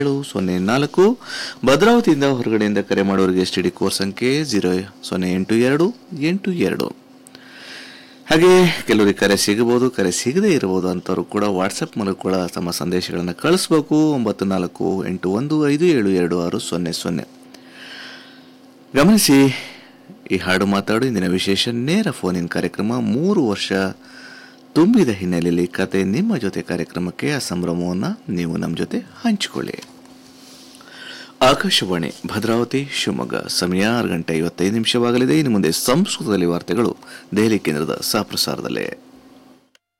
ಏಳು ಸೊನ್ನೆ ನಾಲ್ಕು ಭದ್ರಾವತಿಯಿಂದ ಹೊರಗಡೆಯಿಂದ ಕರೆ ಮಾಡೋರಿಗೆ ಎಸ್ ಟಿ ಡಿ ಕೋರ್ ಸಂಖ್ಯೆ ಜೀರೋ ಸೊನ್ನೆ ಎಂಟು ಎರಡು ಎಂಟು ಎರಡು ಹಾಗೆ ಕೆಲವರಿಗೆ ಕರೆ ಸಿಗಬಹುದು ಕರೆ ಸಿಗದೇ ಇರಬಹುದು ಅಂಥವ್ರು ಕೂಡ ವಾಟ್ಸಪ್ ಮೂಲಕ ಕೂಡ ತಮ್ಮ ಸಂದೇಶಗಳನ್ನು ಕಳಿಸ್ಬೇಕು ಒಂಬತ್ತು ನಾಲ್ಕು ಎಂಟು ಒಂದು ಐದು ಏಳು ಎರಡು ಆರು ಸೊನ್ನೆ ಸೊನ್ನೆ ಗಮನಿಸಿ ಈ ಹಾಡು ಮಾತಾಡು ಇಂದಿನ ವಿಶೇಷ ನೇರ ಫೋನ್ ಇನ್ ಕಾರ್ಯಕ್ರಮ ಮೂರು ವರ್ಷ ತುಂಬಿದ ಹಿನ್ನೆಲೆಯಲ್ಲಿ ಕತೆ ನಿಮ್ಮ ಜೊತೆ ಕಾರ್ಯಕ್ರಮಕ್ಕೆ ಆ ಸಂಭ್ರಮವನ್ನು ನೀವು ನಮ್ಮ ಜೊತೆ ಹಂಚಿಕೊಳ್ಳಿ ಆಕಾಶವಾಣಿ ಭದ್ರಾವತಿ ಶಿವಮೊಗ್ಗ ಸಮಯ ಆರು ಗಂಟೆ ಐವತ್ತೈದು ನಿಮಿಷವಾಗಲಿದೆ ಇನ್ನು ಮುಂದೆ ಸಂಸ್ಕೃತದಲ್ಲಿ ವಾರ್ತೆಗಳು ದೆಹಲಿ ಕೇಂದ್ರದ ಸಾಪ್ರಸಾರದಲ್ಲೇ